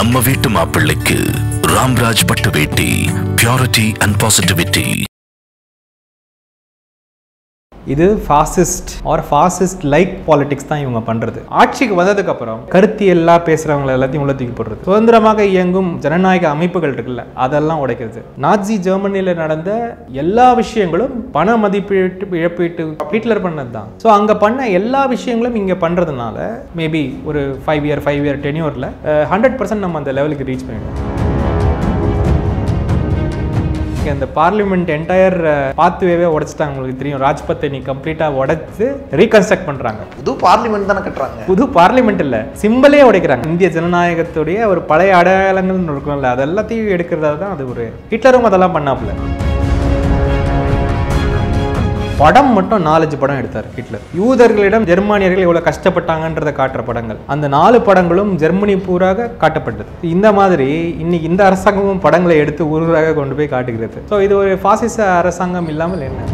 நம்ம வீட்டு மாப்பிள்ளைக்கு ராம்ராஜ் பட்டு வேட்டி பியூரிட்டி அண்ட் பாசிட்டிவிட்டி இது fascist or fascist like politics தான் இவங்க பண்றது ஆட்சிக்கு வந்ததுக்கு அப்புறம் கருத்தியல்லா பேசுறவங்க எல்லாத்தையும் உள்ள தூக்கி போடுறது சுதந்திரமாக இயங்கும் ஜனநாயக அமைப்புகள் இருக்குல்ல அதெல்லாம் உடைக்கிறது நாஜி ஜெர்மனியில் நடந்த எல்லா விஷயங்களும் பண மதிப்பீட்டு இழப்பீட்டு ஹிட்லர் பண்ணது தான் ஸோ அங்கே பண்ண எல்லா விஷயங்களும் இங்கே பண்ணுறதுனால மேபி ஒரு ஃபைவ் இயர் ஃபைவ் இயர் டென்யூரில் ஹண்ட்ரட் பர்சன்ட் நம்ம அந்த லெவலுக்கு ரீச் பண்ணிடுவோம் இங்க இந்த பார்லிமெண்ட் என்டையர் பாத்வேவே உடைச்சிட்டாங்க உங்களுக்கு தெரியும் ராஜ்பத்தை நீ கம்ப்ளீட்டாக உடைச்சு ரீகன்ஸ்ட்ரக்ட் பண்றாங்க புது பார்லிமெண்ட் தானே கட்டுறாங்க புது பார்லிமெண்ட் இல்ல சிம்பிளே உடைக்கிறாங்க இந்திய ஜனநாயகத்துடைய ஒரு பழைய அடையாளங்கள்னு இருக்கும்ல அது எல்லாத்தையும் எடுக்கிறதா தான் அது ஒரு ஹிட்லரும் அதெல்லாம் பண்ணாப்புல படம் மட்டும் நாலஞ்சு படம் எடுத்தார் ஹிட்லர் யூதர்களிடம் ஜெர்மானியர்கள் எவ்வளவு கஷ்டப்பட்டாங்கன்றதை காட்டுற படங்கள் அந்த நாலு படங்களும் ஜெர்மனி பூராக காட்டப்பட்டது இந்த மாதிரி இன்னைக்கு இந்த அரசாங்கமும் படங்களை எடுத்து ஊராக கொண்டு போய் காட்டுகிறது ஸோ இது ஒரு பாசிச அரசாங்கம் இல்லாமல் என்ன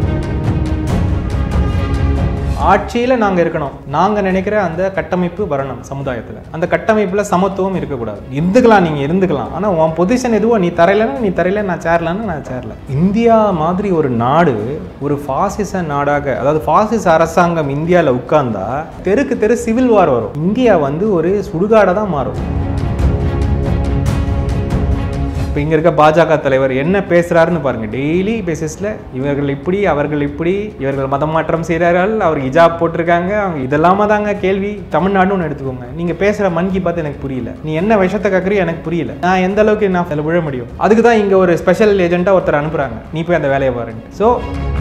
ஆட்சியில் நாங்கள் இருக்கணும் நாங்கள் நினைக்கிற அந்த கட்டமைப்பு வரணும் சமுதாயத்தில் அந்த கட்டமைப்பில் சமத்துவம் இருக்கக்கூடாது இருந்துக்கலாம் நீங்கள் இருந்துக்கலாம் ஆனால் உன் பொசிஷன் எதுவோ நீ தரையிலன்னா நீ தரையில நான் சேரலன்னா நான் சேரல இந்தியா மாதிரி ஒரு நாடு ஒரு பாசிச நாடாக அதாவது பாசிச அரசாங்கம் இந்தியாவில் உட்கார்ந்தா தெருக்கு தெரு சிவில் வார் வரும் இந்தியா வந்து ஒரு சுடுகாடாக தான் மாறும் இப்போ இங்கே இருக்க பாஜக தலைவர் என்ன பேசுகிறாருன்னு பாருங்க டெய்லி பேசிஸில் இவர்கள் இப்படி அவர்கள் இப்படி இவர்கள் மதம் மாற்றம் செய்கிறார்கள் அவர் ஹிஜாப் போட்டிருக்காங்க அவங்க இதெல்லாம தாங்க கேள்வி தமிழ்நாடுன்னு ஒன்று எடுத்துக்கோங்க நீங்கள் பேசுகிற மன் கி பாத் எனக்கு புரியல நீ என்ன விஷயத்தை கேட்குறியோ எனக்கு புரியல நான் எந்த அளவுக்கு நான் அதில் விழ முடியும் அதுக்கு தான் இங்கே ஒரு ஸ்பெஷல் ஏஜென்ட்டாக ஒருத்தர் அனுப்புகிறாங்க நீ போய் அந்த வேலையை பாருங்க ஸோ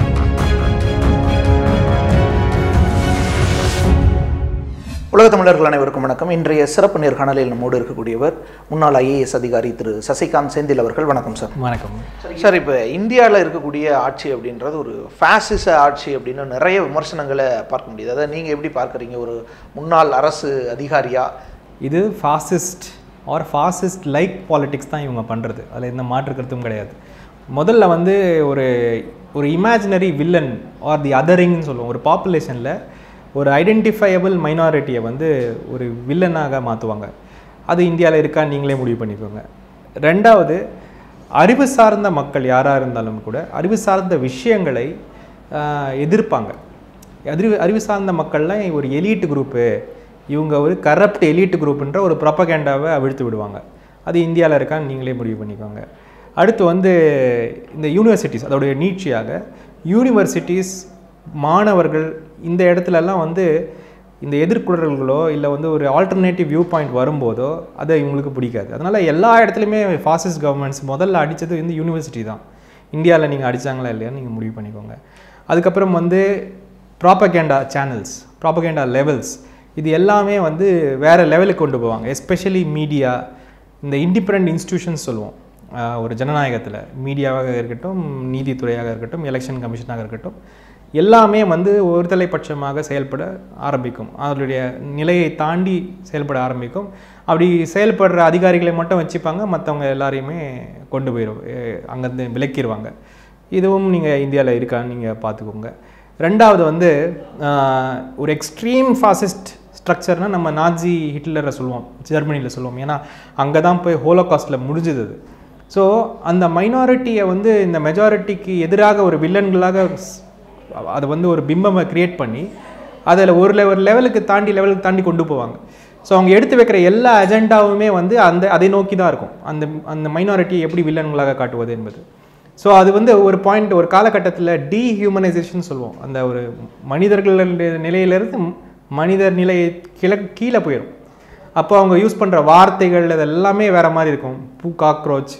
உலக தமிழர்கள் அனைவருக்கும் வணக்கம் இன்றைய சிறப்பு நேர்காணலில் நம்மோடு இருக்கக்கூடியவர் முன்னாள் ஐஏஎஸ் அதிகாரி திரு சசிகாந்த் செந்தில் அவர்கள் வணக்கம் சார் வணக்கம் சார் இப்போ இந்தியாவில் இருக்கக்கூடிய ஆட்சி அப்படின்றது ஒரு ஃபேசிச ஆட்சி அப்படின்னு நிறைய விமர்சனங்களை பார்க்க முடியுது அதை நீங்கள் எப்படி பார்க்குறீங்க ஒரு முன்னாள் அரசு அதிகாரியா இது fascist or fascist like politics தான் இவங்க பண்ணுறது அதில் எந்த மாற்று கருத்தும் கிடையாது முதல்ல வந்து ஒரு ஒரு இமேஜினரி வில்லன் ஆர் தி அதரிங்னு சொல்லுவோம் ஒரு பாப்புலேஷனில் ஒரு ஐடென்டிஃபையபிள் மைனாரிட்டியை வந்து ஒரு வில்லனாக மாற்றுவாங்க அது இந்தியாவில் இருக்கா நீங்களே முடிவு பண்ணிக்கோங்க ரெண்டாவது அறிவு சார்ந்த மக்கள் யாராக இருந்தாலும் கூட அறிவு சார்ந்த விஷயங்களை ஆஹ், எதிர்ப்பாங்க அறிவு அறிவு சார்ந்த மக்கள்லாம் ஒரு எலீட் குரூப்பு இவங்க ஒரு கரப்ட் எலீட் குரூப்புன்ற ஒரு ப்ரொப்பகேண்டாவை அவிழ்த்து விடுவாங்க அது இந்தியாவில் இருக்கான்னு நீங்களே முடிவு பண்ணிக்கோங்க அடுத்து வந்து இந்த யூனிவர்சிட்டிஸ் அதோடைய நீட்சியாக யூனிவர்சிட்டிஸ் மாணவர்கள் இந்த இடத்துலலாம் வந்து இந்த எதிர்குரல்களோ இல்லை வந்து ஒரு ஆல்டர்னேட்டிவ் வியூ பாயிண்ட் வரும்போதோ அது இவங்களுக்கு பிடிக்காது அதனால் எல்லா இடத்துலையுமே ஃபாசிஸ்ட் கவர்மெண்ட்ஸ் முதல்ல அடித்தது வந்து யூனிவர்சிட்டி தான் இந்தியாவில் நீங்கள் அடிச்சாங்களா இல்லையான்னு நீங்கள் முடிவு பண்ணிக்கோங்க அதுக்கப்புறம் வந்து ப்ராப்பகேண்டா சேனல்ஸ் ப்ராப்பகேண்டா லெவல்ஸ் இது எல்லாமே வந்து வேறு லெவலுக்கு கொண்டு போவாங்க எஸ்பெஷலி மீடியா இந்த இண்டிபெண்ட் இன்ஸ்டிடியூஷன்ஸ் சொல்லுவோம் ஆஹ் ஒரு ஜனநாயகத்தில் மீடியாவாக இருக்கட்டும் நீதித்துறையாக இருக்கட்டும் எலெக்ஷன் கமிஷனாக இருக்கட்டும் எல்லாமே வந்து ஒருதலை பட்சமாக செயல்பட ஆரம்பிக்கும் அதனுடைய நிலையை தாண்டி செயல்பட ஆரம்பிக்கும் அப்படி செயல்படுற அதிகாரிகளை மட்டும் வச்சுப்பாங்க மற்றவங்க எல்லாரையுமே கொண்டு போயிடும் அங்கேருந்து விலக்கிடுவாங்க இதுவும் நீங்கள் இந்தியாவில் இருக்கான்னு நீங்கள் பார்த்துக்கோங்க ரெண்டாவது வந்து ஆஹ், ஒரு எக்ஸ்ட்ரீம் ஃபாசிஸ்ட் ஸ்ட்ரக்சர்னால் நம்ம நாஜி ஹிட்லரை சொல்லுவோம் ஜெர்மனியில் சொல்லுவோம் ஏன்னா அங்கே தான் போய் ஹோலோகாஸ்டில் முடிஞ்சது அது ஸோ அந்த மைனாரிட்டியை வந்து இந்த மெஜாரிட்டிக்கு எதிராக ஒரு வில்லன்களாக ஸ்- அதை வந்து ஒரு பிம்பமை கிரியேட் பண்ணி அதில் ஒரு லெவல் லெவலுக்கு தாண்டி லெவலுக்கு தாண்டி கொண்டு போவாங்க ஸோ அவங்க எடுத்து வைக்கிற எல்லா அஜெண்டாவுமே வந்து அந்த அதை நோக்கி தான் இருக்கும் அந்த அந்த மைனாரிட்டியை எப்படி வில்லன்களாக காட்டுவது என்பது ஸோ அது வந்து ஒரு பாயிண்ட் ஒரு காலகட்டத்தில் டீஹியூமனைசேஷன் சொல்லுவோம் அந்த ஒரு மனிதர்களுடைய நிலையிலிருந்து மனிதர் நிலை கிழ கீழே போயிடும் அப்போ அவங்க யூஸ் பண்ணுற வார்த்தைகள் அது எல்லாமே வேறு மாதிரி இருக்கும் பூ காக்ரோச்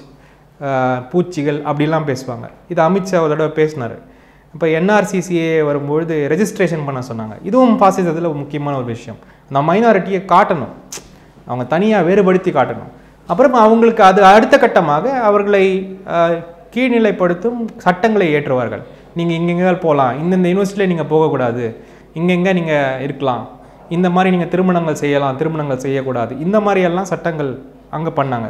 பூச்சிகள் அப்படிலாம் பேசுவாங்க இது அமித்ஷா ஒரு தடவை பேசினார் இப்போ என்ஆர்சிசிஏ வரும்பொழுது ரெஜிஸ்ட்ரேஷன் பண்ண சொன்னாங்க இதுவும் பாசிசத்தில் ஒரு முக்கியமான ஒரு விஷயம் அந்த மைனாரிட்டியை காட்டணும் அவங்க தனியாக வேறுபடுத்தி காட்டணும் அப்புறம் அவங்களுக்கு அது அடுத்த கட்டமாக அவர்களை ஆஹ், கீழ்நிலைப்படுத்தும் சட்டங்களை ஏற்றுவார்கள் நீங்கள் இங்கெங்கே போகலாம் இந்தந்த யூனிவர்சிட்டியில் நீங்கள் போகக்கூடாது இங்கெங்கே நீங்கள் இருக்கலாம் இந்த மாதிரி நீங்கள் திருமணங்கள் செய்யலாம் திருமணங்கள் செய்யக்கூடாது இந்த மாதிரியெல்லாம் சட்டங்கள் அங்கே பண்ணாங்க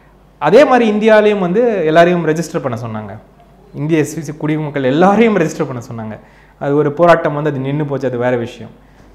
அதே மாதிரி இந்தியாவிலையும் வந்து எல்லாரையும் ரெஜிஸ்டர் பண்ண சொன்னாங்க இந்திய சி- சி- குடிமக்கள் எல்லாரையும் ரெஜிஸ்டர் பண்ண சொன்னாங்க அது ஒரு போராட்டம் வந்து அது நின்று போச்சு அது வேறு விஷயம்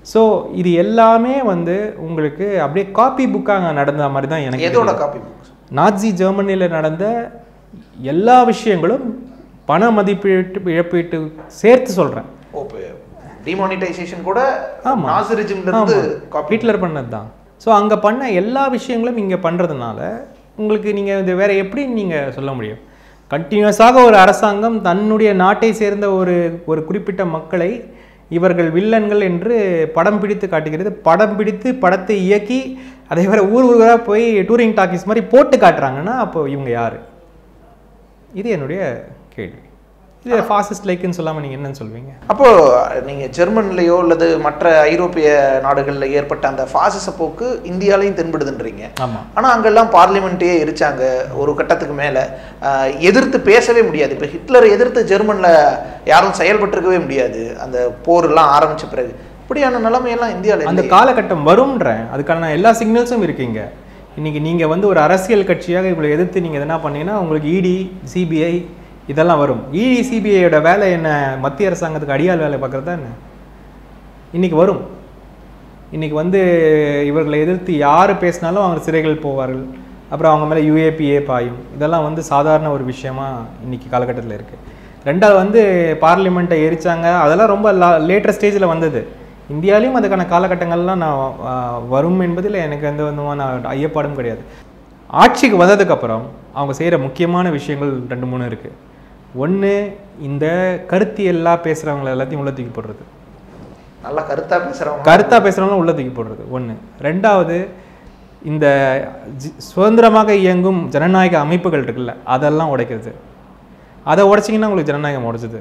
ஸோ இது எல்லாமே வந்து உங்களுக்கு அப்படியே காப்பி புக்காக நடந்த மாதிரி தான் எனக்கு எதோட காப்பி புக்ஸ் நாஜி ஜெர்மனியில் நடந்த எல்லா விஷயங்களும் பண மதிப்பீட்டு இழப்பீட்டு சேர்த்து சொல்கிறேன் ஓ டிமானிட்டைசேஷன் கூட ஆமா. நாசிரிஜிம்ல இருந்து காப்பி ஹிட்லர் பண்ணது தான் ஸோ அங்கே பண்ண எல்லா விஷயங்களும் இங்கே பண்ணுறதுனால உங்களுக்கு நீங்கள் இது வேற எப்படி நீங்கள் சொல்ல முடியும் கண்டினியூஸாக ஒரு அரசாங்கம் தன்னுடைய நாட்டை சேர்ந்த ஒரு ஒரு குறிப்பிட்ட மக்களை இவர்கள் வில்லன்கள் என்று படம் பிடித்து காட்டுகிறது படம் பிடித்து படத்தை இயக்கி அதே வேற ஊர் ஊராக போய் டூரிங் டாக்கீஸ் மாதிரி போட்டு காட்டுறாங்கன்னா அப்போ இவங்க யார் இது என்னுடைய கேள்வி இது ஃபாசிஸ்ட் லைக்குன்னு சொல்லாமல் நீங்கள் என்னன்னு சொல்வீங்க அப்போ நீங்க ஜெர்மன்லயோ அல்லது மற்ற ஐரோப்பிய நாடுகள்ல ஏற்பட்ட அந்த பாசிச போக்கு இந்தியாலையும் தென்படுதுன்றீங்க ஆமாம் ஆனா அங்கெல்லாம் பார்லிமெண்ட்டையே எரிச்சாங்க ஒரு கட்டத்துக்கு மேல ஆஹ், எதிர்த்து பேசவே முடியாது இப்ப ஹிட்லரை எதிர்த்து ஜெர்மன்ல யாரும் செயல்பட்டிருக்கவே முடியாது அந்த போர் எல்லாம் ஆரம்பிச்ச பிறகு இப்படியான நிலைமையெல்லாம் இந்தியால அந்த இல்லையே. காலகட்டம் வரும்ன்றேன் அதுக்கான எல்லா சிக்னல்ஸும் இருக்கீங்க இன்னைக்கு நீங்கள் வந்து ஒரு அரசியல் கட்சியாக இவங்களை எதிர்த்து நீங்கள் என்ன பண்ணீங்கன்னா உங்களுக்கு இடி சிபிஐ இதெல்லாம் வரும் இடி சிபிஐயோட வேலை என்ன மத்திய அரசாங்கத்துக்கு அடியால் வேலை பார்க்குறது தான் என்ன இன்னைக்கு வரும் இன்னைக்கு வந்து இவர்களை எதிர்த்து யார் பேசினாலும் அவங்க சிறைகள் போவார்கள் அப்புறம் அவங்க மேலே யூஏபிஏ பாயும் இதெல்லாம் வந்து சாதாரண ஒரு விஷயமா இன்னைக்கு காலகட்டத்தில் இருக்குது ரெண்டாவது வந்து பார்லிமெண்ட்டை எரிச்சாங்க அதெல்லாம் ரொம்ப லேட்டர் ஸ்டேஜில் வந்தது இந்தியாலையும் அதுக்கான காலகட்டங்கள்லாம் நான் ஆ, வரும் என்பதில் எனக்கு எந்த விதமான ஐயப்பாடும் கிடையாது ஆட்சிக்கு வந்ததுக்கப்புறம் அவங்க செய்கிற முக்கியமான விஷயங்கள் ரெண்டு மூணு இருக்குது ஒன்று இந்த கருத்தியெல்லாம் பேசுகிறவங்கள எல்லாத்தையும் உள்ள தூக்கி போடுறது நல்லா கருத்தா பேசுறவங்க கருத்தா பேசுகிறவங்களும் உள்ள தூக்கி போடுறது ஒன்று ரெண்டாவது இந்த ஜி- சுதந்திரமாக இயங்கும் ஜனநாயக அமைப்புகள் இருக்குல்ல அதெல்லாம் உடைக்கிறது அதை உடைச்சிங்கன்னா உங்களுக்கு ஜனநாயகம் உடைச்சது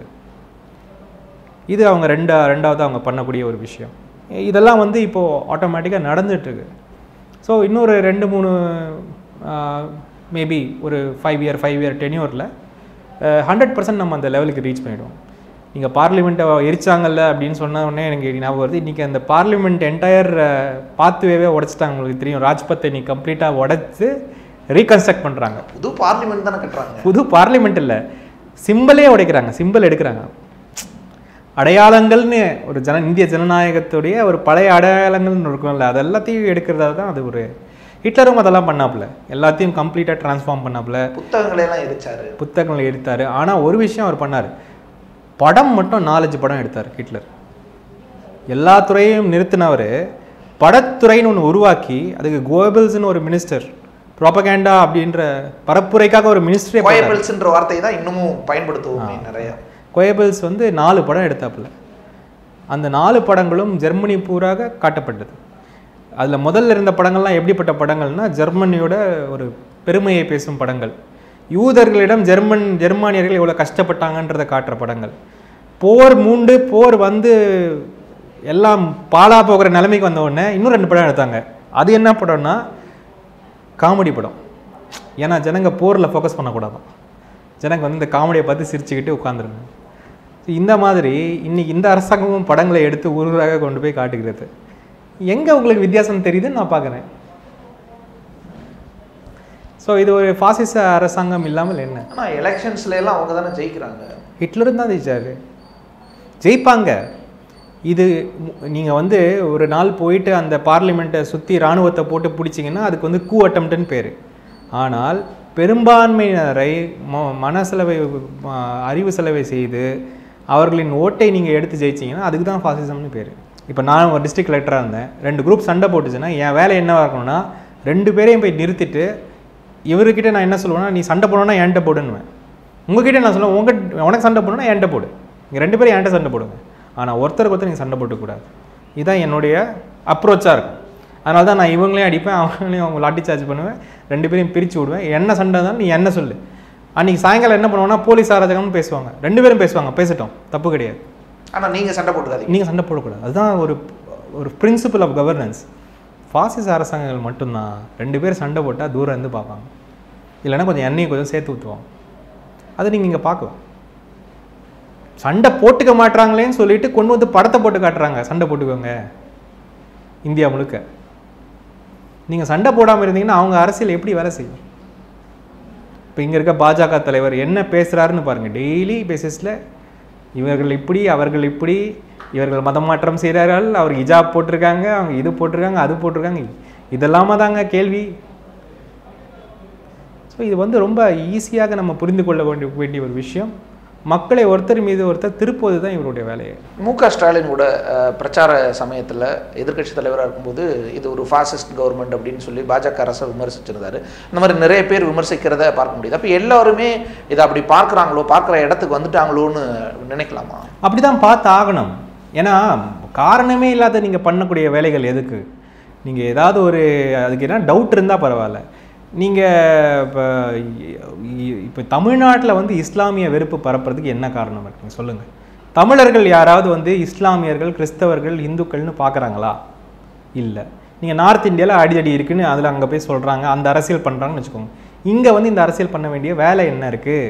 இது அவங்க ரெண்டா ரெண்டாவது அவங்க பண்ணக்கூடிய ஒரு விஷயம் இதெல்லாம் வந்து இப்போது ஆட்டோமேட்டிக்காக நடந்துட்டுருக்கு ஸோ இன்னொரு ரெண்டு மூணு மேபி ஒரு ஃபைவ் இயர் ஃபைவ் இயர் டென்யூரில் ஹண்ட்ரட் பர்சன்ட் நம்ம அந்த லெவலுக்கு ரீச் பண்ணிடுவோம் நீங்கள் பார்லிமெண்ட்டை எரிச்சாங்கல்ல அப்படின்னு சொன்ன உடனே எனக்கு ஞாபகம் வருது இன்றைக்கி அந்த பார்லிமெண்ட் என்டையர் பாத்துவேவே உடைச்சிட்டாங்க உங்களுக்கு தெரியும் ராஜ்பத்தை நீ கம்ப்ளீட்டாக உடைச்சு ரீகன்ஸ்ட்ரக்ட் பண்ணுறாங்க புது பார்லிமெண்ட் தானே கட்டுறாங்க புது பார்லிமெண்ட் இல்லை சிம்பிளே உடைக்கிறாங்க சிம்பிள் எடுக்கிறாங்க அடையாளங்கள்னு ஒரு ஜன இந்திய ஜனநாயகத்துடைய ஒரு பழைய அடையாளங்கள்னு இருக்கும்ல அது எல்லாத்தையும் எடுக்கிறதா தான் அது ஒரு ஹிட்லரும் அதெல்லாம் பண்ணாப்புல எல்லாத்தையும் கம்ப்ளீட்டாக ட்ரான்ஸ்ஃபார்ம் பண்ணாப்புல புத்தகங்களை எல்லாம் எரிச்சாரு புத்தகங்களை எடுத்தார் ஆனால் ஒரு விஷயம் அவர் பண்ணார் படம் மட்டும் நாலஞ்சு படம் எடுத்தார் ஹிட்லர் எல்லா துறையையும் நிறுத்தினவர் படத்துறைன்னு ஒன்று உருவாக்கி அதுக்கு கோயபிள்ஸ்னு ஒரு மினிஸ்டர் ப்ராபகேண்டா அப்படின்ற பரப்புரைக்காக ஒரு மினிஸ்டரே கோயபிள்ஸ்ன்ற வார்த்தையை தான் இன்னமும் பயன்படுத்துவோமே நிறைய கோயபிள்ஸ் வந்து நாலு படம் எடுத்தாப்புல அந்த நாலு படங்களும் ஜெர்மனி பூராக காட்டப்பட்டது அதில் முதல்ல இருந்த படங்கள்லாம் எப்படிப்பட்ட படங்கள்னா ஜெர்மனியோட ஒரு பெருமையை பேசும் படங்கள் யூதர்களிடம் ஜெர்மன் ஜெர்மானியர்கள் எவ்வளோ கஷ்டப்பட்டாங்கன்றதை காட்டுற படங்கள் போர் மூண்டு போர் வந்து எல்லாம் பாலா போகிற நிலைமைக்கு வந்த உடனே இன்னும் ரெண்டு படம் எடுத்தாங்க அது என்ன படம்னா காமெடி படம் ஏன்னா ஜனங்க போரில் ஃபோக்கஸ் பண்ணக்கூடாதான் ஜனங்க வந்து இந்த காமெடியை பார்த்து சிரிச்சுக்கிட்டு உட்காந்துருங்க இந்த மாதிரி இன்னைக்கு இந்த அரசாங்கமும் படங்களை எடுத்து ஊராக கொண்டு போய் காட்டுகிறது எங்கே உங்களுக்கு வித்தியாசம் தெரியுதுன்னு நான் பார்க்குறேன் ஸோ இது ஒரு பாசிச அரசாங்கம் இல்லாமல் என்ன ஆனா எலெக்ஷன்ஸ்ல எல்லாம் அவங்க தானே ஜெயிக்கிறாங்க ஹிட்லரும் தான் ஜெயிச்சாரு ஜெயிப்பாங்க இது நீங்கள் வந்து ஒரு நாள் போயிட்டு அந்த பார்லிமெண்ட்டை சுற்றி இராணுவத்தை போட்டு பிடிச்சிங்கன்னா அதுக்கு வந்து கூ அட்டம்ப்ட்னு பேர் ஆனால் பெரும்பான்மையினரை ம மனசெலவை ம- அறிவு செலவை செய்து அவர்களின் ஓட்டை நீங்கள் எடுத்து ஜெயிச்சீங்கன்னா அதுக்கு தான் ஃபாசிசம்னு பேர் இப்போ நான் ஒரு டிஸ்ட்ரிக்ட் கலெக்டராக இருந்தேன் ரெண்டு குரூப் சண்டை போட்டுச்சுன்னா என் வேலை என்னவாக இருக்கணும்னா ரெண்டு பேரையும் போய் நிறுத்திட்டு இவர்கிட்ட நான் என்ன சொல்லுவேன்னா நீ சண்டை போடணும்னா என்கிட்ட போடுன்னுவேன் உங்ககிட்ட நான் சொல்லுவேன் உங்க உனக்கு சண்டை போடணும்னா என்கிட்ட போடு நீங்கள் ரெண்டு பேரும் என்கிட்ட சண்டை போடுங்க ஆனால் ஒருத்தருக்கு ஒருத்தர் நீங்கள் சண்டை போட்டுக்கூடாது இதுதான் என்னுடைய அப்ரோச்சாக இருக்கும் அதனால தான் நான் இவங்களையும் அடிப்பேன் அவங்களையும் அவங்க லாட்டி சார்ஜ் பண்ணுவேன் ரெண்டு பேரையும் பிரித்து விடுவேன் என்ன சண்டை தான் நீ என்ன சொல்லு அன்றைக்கி சாயங்காலம் என்ன பண்ணுவோம்னா போலீஸ் அராஜகம்னு பேசுவாங்க ரெண்டு பேரும் பேசுவாங்க பேசட்டும் தப்பு கிடையாது ஆனா நீங்க சண்டை போட்டுக்காதீங்க நீங்கள் சண்டை போடக்கூடாது அதுதான் ஒரு ஒரு பிரின்சிபல் ஆஃப் கவர்னன்ஸ் ஃபாசிஸ் அரசாங்கங்கள் மட்டும்தான் ரெண்டு பேர் சண்டை போட்டால் தூரம் இருந்து பார்ப்பாங்க இல்லைன்னா கொஞ்சம் எண்ணெயை கொஞ்சம் சேர்த்து ஊற்றுவாங்க அதை நீங்கள் இங்கே பார்க்கலாம் சண்டை போட்டுக்க மாட்றாங்களேன்னு சொல்லிட்டு கொண்டு வந்து படத்தை போட்டு காட்டுறாங்க சண்டை போட்டுக்கோங்க இந்தியா முழுக்க நீங்கள் சண்டை போடாமல் இருந்தீங்கன்னா அவங்க அரசியல் எப்படி வேலை செய்யும் இப்போ இங்கே இருக்க பாஜக தலைவர் என்ன பேசுகிறாருன்னு பாருங்கள் டெய்லி பேசிஸில் இவர்கள் இப்படி அவர்கள் இப்படி இவர்கள் மதம் மாற்றம் செய்கிறார்கள் அவர் ஹிஜாப் போட்டிருக்காங்க அவங்க இது போட்டிருக்காங்க அது போட்டிருக்காங்க இதெல்லாமா தாங்க கேள்வி ஸோ இது வந்து ரொம்ப ஈஸியாக நம்ம புரிந்து கொள்ள வேண்டிய வேண்டிய ஒரு விஷயம் மக்களை ஒருத்தர் மீது ஒருத்தர் திருப்புவது தான் இவருடைய வேலையை மு க ஸ்டாலின் கூட அஹ், பிரச்சார சமயத்தில் எதிர்க்கட்சி தலைவராக இருக்கும்போது இது ஒரு ஃபாசிஸ்ட் கவர்மெண்ட் அப்படின்னு சொல்லி பாஜக அரசை விமர்சிச்சிருந்தாரு இந்த மாதிரி நிறைய பேர் விமர்சிக்கிறத பார்க்க முடியுது அப்போ எல்லாருமே இதை அப்படி பார்க்குறாங்களோ பார்க்குற இடத்துக்கு வந்துட்டாங்களோன்னு நினைக்கலாமா அப்படி தான் பார்த்து ஆகணும் ஏன்னா காரணமே இல்லாத நீங்கள் பண்ணக்கூடிய வேலைகள் எதுக்கு நீங்கள் ஏதாவது ஒரு அதுக்கு என்ன டவுட் இருந்தால் பரவாயில்ல நீங்கள் இப்போ இப்போ தமிழ்நாட்டில் வந்து இஸ்லாமிய வெறுப்பு பரப்புறதுக்கு என்ன காரணம் இருக்குங்க சொல்லுங்கள் தமிழர்கள் யாராவது வந்து இஸ்லாமியர்கள் கிறிஸ்தவர்கள் இந்துக்கள்னு பார்க்குறாங்களா இல்லை நீங்கள் நார்த் இந்தியாவில் அடிதடி இருக்குன்னு அதில் அங்கே போய் சொல்கிறாங்க அந்த அரசியல் பண்ணுறாங்கன்னு வச்சுக்கோங்க இங்கே வந்து இந்த அரசியல் பண்ண வேண்டிய வேலை என்ன இருக்குது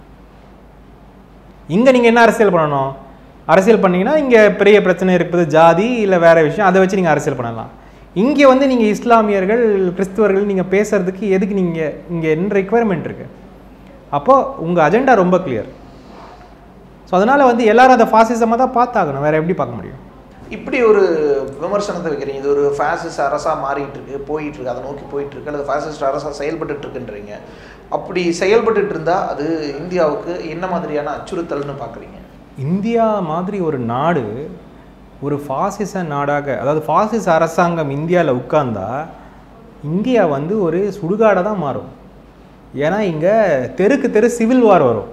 இங்கே நீங்கள் என்ன அரசியல் பண்ணணும் அரசியல் பண்ணீங்கன்னா இங்கே பெரிய பிரச்சனை இருப்பது ஜாதி இல்லை வேற விஷயம் அதை வச்சு நீங்கள் அரசியல் பண்ணலாம் இங்கே வந்து நீங்கள் இஸ்லாமியர்கள் கிறிஸ்துவர்கள் நீங்கள் பேசுறதுக்கு எதுக்கு நீங்கள் இங்கே என்ன ரெக்குவயர்மெண்ட் இருக்குது அப்போது உங்கள் அஜெண்டா ரொம்ப கிளியர் ஸோ அதனால் வந்து எல்லாரும் அதை ஃபாசிசமாக தான் பார்த்தாகணும் வேறு எப்படி பார்க்க முடியும் இப்படி ஒரு விமர்சனத்தை வைக்கிறீங்க இது ஒரு ஃபாசிஸ்ட் அரசாக மாறிட்டு இருக்கு போயிட்டு இருக்கு அதை நோக்கி போயிட்டு இருக்கு அல்லது ஃபாசிஸ்ட் அரசாக செயல்பட்டுட்டு இருக்குன்றீங்க அப்படி செயல்பட்டுட்டு இருந்தா அது இந்தியாவுக்கு என்ன மாதிரியான அச்சுறுத்தல்னு பார்க்குறீங்க இந்தியா மாதிரி ஒரு நாடு ஒரு ஃபாசிச நாடாக அதாவது ஃபாசிச அரசாங்கம் இந்தியாவில் உட்கார்ந்தா இந்தியா வந்து ஒரு சுடுகாடாக தான் மாறும் ஏன்னா இங்கே தெருக்கு தெரு சிவில் வார் வரும்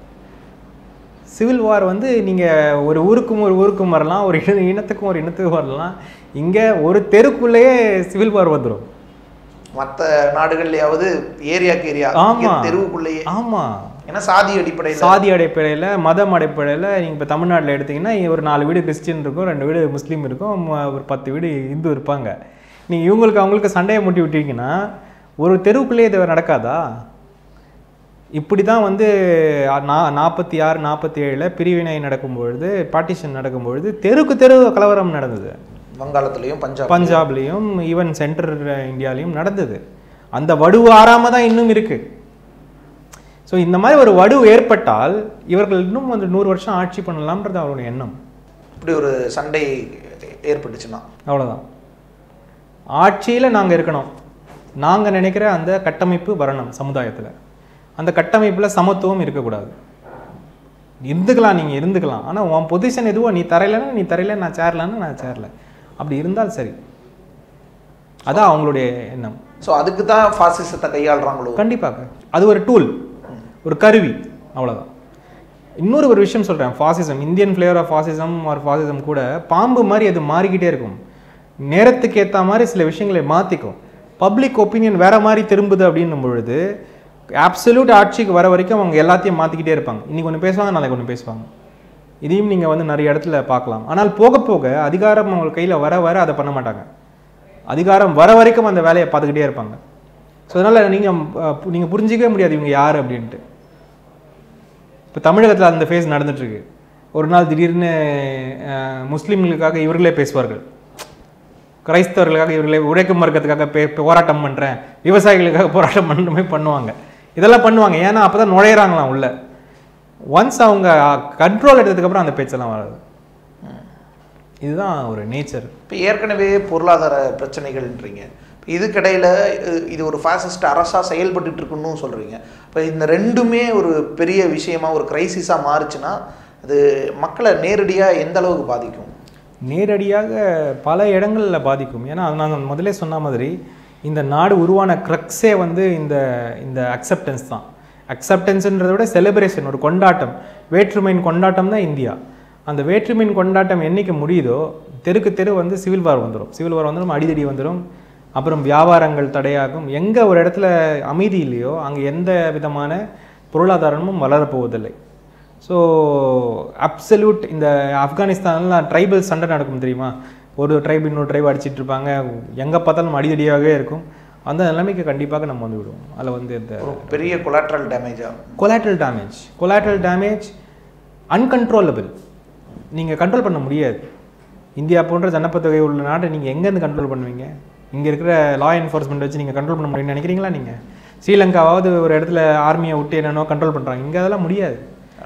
சிவில் வார் வந்து நீங்கள் ஒரு ஊருக்கும் ஒரு ஊருக்கும் வரலாம் ஒரு இன இனத்துக்கும் ஒரு இனத்துக்கும் வரலாம் இங்கே ஒரு தெருக்குள்ளேயே சிவில் வார் வந்துடும் மற்ற நாடுகள்லயாவது ஏரியாக்கு ஏரியா ஆமா. தெருவுக்குள்ளேயே ஆமாம் ஏன்னா சாதி அடிப்படையில் சாதி அடிப்படையில் மதம் அடிப்படையில் நீங்கள் இப்போ தமிழ்நாட்டில் எடுத்தீங்கன்னா ஒரு நாலு வீடு கிறிஸ்டின் இருக்கும் ரெண்டு வீடு முஸ்லீம் இருக்கும் ம- ஒரு பத்து வீடு இந்து இருப்பாங்க நீங்கள் இவங்களுக்கு அவங்களுக்கு சண்டையை முட்டி விட்டீங்கன்னா ஒரு தெருவுக்குள்ளேயே இது நடக்காதா இப்படி தான் வந்து நா நாற்பத்தி ஆறு நாற்பத்தி ஏழில் பிரிவினை நடக்கும்பொழுது பார்ட்டிஷன் நடக்கும்பொழுது தெருக்கு தெரு கலவரம் நடந்தது வங்காளத்துலயும் பஞ்சாப் பஞ்சாப்லேயும் ஈவன் சென்ட்ரல் இந்தியாலையும் நடந்தது அந்த வடு ஆறாம தான் இன்னும் இருக்கு ஸோ இந்த மாதிரி ஒரு வடு ஏற்பட்டால் இவர்கள் இன்னும் வந்து நூறு வருஷம் ஆட்சி பண்ணலாம்ன்றது அவருடைய எண்ணம் இப்படி ஒரு சண்டை ஏற்பட்டுச்சுன்னா அவ்வளோதான் ஆட்சியில் நாங்கள் இருக்கணும் நாங்கள் நினைக்கிற அந்த கட்டமைப்பு வரணும் சமுதாயத்தில் அந்த கட்டமைப்பில் சமத்துவம் இருக்கக்கூடாது இருந்துக்கலாம் நீங்கள் இருந்துக்கலாம் ஆனால் உன் பொசிஷன் எதுவோ நீ தரையிலன்னா நீ தரையில நான் சேரலன்னா நான் சேரல அப்படி இருந்தால் சரி அதான் அவங்களுடைய எண்ணம் ஸோ அதுக்கு தான் ஃபாசிசத்தை கையாளுறாங்களோ கண்டிப்பாக அது ஒரு டூல் ஒரு கருவி அவ்வளவுதான் இன்னொரு ஒரு விஷயம் சொல்கிறேன் fascism Indian flavour of fascism or fascism கூட பாம்பு மாதிரி அது மாறிக்கிட்டே இருக்கும் நேரத்துக்கு ஏற்ற மாதிரி சில விஷயங்களை மாற்றிக்கும் பப்ளிக் ஒப்பீனியன் வேற மாதிரி திரும்புது அப்படின்னும் பொழுது அப்சல்யூட் ஆட்சிக்கு வர வரைக்கும் அவங்க எல்லாத்தையும் மாற்றிக்கிட்டே இருப்பாங்க இன்னைக்கு ஒன்று பேசுவாங்க நாளைக்கு ஒன்று பேசுவாங்க இதையும் நீங்கள் வந்து நிறைய இடத்துல பார்க்கலாம் ஆனால் போக போக அதிகாரம் அவங்க கையில் வர வர அதை பண்ண மாட்டாங்க அதிகாரம் வர வரைக்கும் அந்த வேலையை பார்த்துக்கிட்டே இருப்பாங்க ஸோ அதனால் நீங்கள் நீங்கள் புரிஞ்சிக்கவே முடியாது இவங்க யார் அப்படின்ட்டு இப்போ தமிழகத்தில் அந்த ஃபேஸ் நடந்துட்டுருக்கு ஒரு நாள் திடீர்னு அஹ், முஸ்லிம்களுக்காக இவர்களே பேசுவார்கள் கிரைஸ்தவர்களுக்காக இவர்களே உழைக்கும் வர்க்கத்துக்காக பே போராட்டம் பண்ணுறேன் விவசாயிகளுக்காக போராட்டம் பண்ணுற மாதிரி பண்ணுவாங்க இதெல்லாம் பண்ணுவாங்க ஏன்னா அப்போ தான் நுழையிறாங்களாம் உள்ள ஒன்ஸ் அவங்க கண்ட்ரோல் எடுத்ததுக்கப்புறம் அந்த பேச்செல்லாம் வராது இதுதான் ஒரு நேச்சர் இப்போ ஏற்கனவே பொருளாதார பிரச்சனைகள்ன்றீங்க இதுக்கிடையில் இது ஒரு ஃபாசிஸ்ட் அரசாக செயல்பட்டுட்டு இருக்குன்னு சொல்கிறீங்க இப்போ இந்த ரெண்டுமே ஒரு பெரிய விஷயமா ஒரு கிரைசிஸாக மாறுச்சுன்னா அது மக்களை நேரடியாக எந்த அளவுக்கு பாதிக்கும் நேரடியாக பல இடங்களில் பாதிக்கும் ஏன்னா அது நான் முதல்ல சொன்ன மாதிரி இந்த நாடு உருவான க்ரக்ஸே வந்து இந்த இந்த அக்செப்டன்ஸ் தான் அக்செப்டன்ஸ்ன்றதை விட செலிப்ரேஷன் ஒரு கொண்டாட்டம் வேற்றுமையின் கொண்டாட்டம் தான் இந்தியா அந்த வேற்றுமையின் கொண்டாட்டம் என்னைக்கு முடியுதோ தெருக்கு தெரு வந்து சிவில் வார் வந்துடும் சிவில் வார் வந்துடும் அடிதடி வந்துடும் அப்புறம் வியாபாரங்கள் தடையாகும் எங்கே ஒரு இடத்துல அமைதி இல்லையோ அங்கே எந்த விதமான பொருளாதாரமும் வளரப்போவதில்லை ஸோ அப்சல்யூட் இந்த ஆப்கானிஸ்தான்லாம் ட்ரைபல் சண்டை நடக்கும் தெரியுமா ஒரு ட்ரைப் இன்னொரு ட்ரைப் அடிச்சிட்டு இருப்பாங்க எங்கே பார்த்தாலும் அடிதடியாகவே இருக்கும் அந்த நிலைமைக்கு கண்டிப்பாக நம்ம வந்து விடுவோம் அதில் வந்து இந்த ஒரு பெரிய கொலாட்ரல் டேமேஜாக collateral damage collateral damage uncontrollable நீங்கள் கண்ட்ரோல் பண்ண முடியாது இந்தியா போன்ற ஜனப்பத்தொகை உள்ள நாட்டை நீங்கள் எங்கேருந்து கண்ட்ரோல் பண்ணுவீங்க இங்கே இருக்கிற லா என்ஃபோர்ஸ்மெண்ட் வச்சு நீங்கள் கண்ட்ரோல் பண்ண முடியும்னு நினைக்கிறீங்களா நீங்கள் ஸ்ரீலங்காவாவது ஒரு இடத்துல ஆர்மியை விட்டு என்னென்னோ கண்ட்ரோல் பண்ணுறாங்க இங்கே அதெல்லாம் முடியாது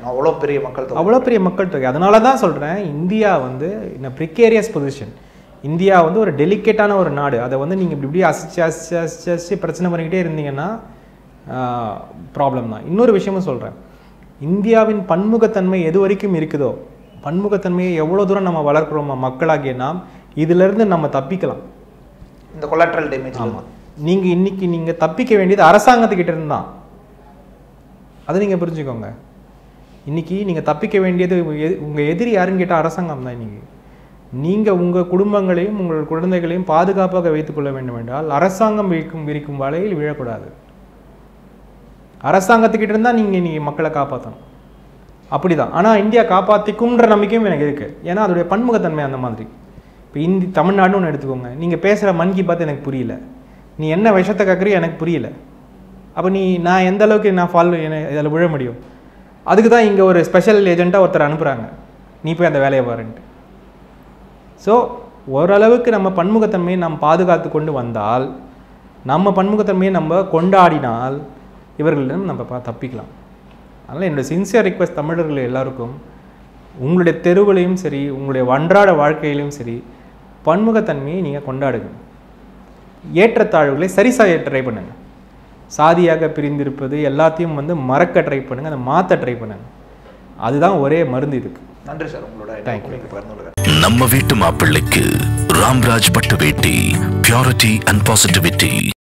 அவ்வளோ பெரிய மக்கள் தொகை அவ்வளோ பெரிய மக்கள் தொகை அதனால தான் சொல்கிறேன் இந்தியா வந்து in ப்ரிகேரியஸ் பொசிஷன் இந்தியா வந்து ஒரு டெலிகேட்டான ஒரு நாடு அதை வந்து நீங்கள் இப்படி இப்படி அசிச்சு அசிச்சு அசிச்சு அசிச்சு பிரச்சனை பண்ணிக்கிட்டே இருந்தீங்கன்னா ப்ராப்ளம் தான் இன்னொரு விஷயமும் சொல்கிறேன் இந்தியாவின் பன்முகத்தன்மை எது வரைக்கும் இருக்குதோ பன்முகத்தன்மையை எவ்வளோ தூரம் நம்ம வளர்க்குறோமோ மக்களாகிய நாம் இதிலிருந்து நம்ம தப்பிக்கலாம் இந்த கொலாட்ரல் டேமேஜ் ஆமாம் நீங்கள் இன்னைக்கு நீங்கள் தப்பிக்க வேண்டியது அரசாங்கத்துக்கிட்ட இருந்து தான் அதை நீங்கள் புரிஞ்சுக்கோங்க இன்னைக்கு நீங்கள் தப்பிக்க வேண்டியது உங்கள் எதிரி யாருன்னு கேட்டால் அரசாங்கம் தான் இன்னைக்கு நீங்கள் உங்கள் குடும்பங்களையும் உங்கள் குழந்தைகளையும் பாதுகாப்பாக வைத்துக்கொள்ள வேண்டும் என்றால் அரசாங்கம் விரிக்கும் விரிக்கும் வலையில் விழக்கூடாது அரசாங்கத்துக்கிட்ட இருந்தால் நீங்கள் இன்னைக்கு மக்களை காப்பாற்றணும் அப்படிதான் ஆனால் இந்தியா காப்பாற்றிக்கும்ன்ற நம்பிக்கையும் எனக்கு இருக்குது ஏன்னா அதோடைய பன்முகத்தன்மை அந்த மாதிரி இப்போ இந்தி தமிழ்நாடுன்னு ஒன்று எடுத்துக்கோங்க நீங்கள் பேசுகிற மன் கி பாத் எனக்கு புரியல நீ என்ன விஷத்தை கேட்குறியோ எனக்கு புரியல அப்போ நீ நான் எந்த அளவுக்கு நான் ஃபாலோ இதில் விழ முடியும் அதுக்கு தான் இங்கே ஒரு ஸ்பெஷல் ஏஜெண்ட்டாக ஒருத்தர் அனுப்புகிறாங்க நீ போய் அந்த வேலையை பாருன்ட்டு ஸோ ஓரளவுக்கு நம்ம பன்முகத்தன்மையை நாம் பாதுகாத்து கொண்டு வந்தால் நம்ம பன்முகத்தன்மையை நம்ம கொண்டாடினால் இவர்களிடம் நம்ம ப- தப்பிக்கலாம் அதனால் என்னோட சின்சியர் ரிக்வஸ்ட் தமிழர்கள் எல்லாருக்கும் உங்களுடைய தெருவிலையும் சரி உங்களுடைய அன்றாட வாழ்க்கையிலும் சரி பன்முகத்தன்மையை நீங்கள் கொண்டாடுங்க ஏற்றத்தாழ்வுகளை சரி செய்ய ட்ரை பண்ணுங்க சாதியாக பிரிந்திருப்பது எல்லாத்தையும் வந்து மறக்க ட்ரை பண்ணுங்க அதை மாற்ற ட்ரை பண்ணுங்க அதுதான் ஒரே மருந்து இதுக்கு நன்றி சார் உங்களோட Thank you. பகிர்ந்துள்ளது நம்ம வீட்டு மாப்பிள்ளைக்கு ராம்ராஜ் பட்டு வேட்டி பியூரிட்டி அண்ட் பாசிட்டிவிட்டி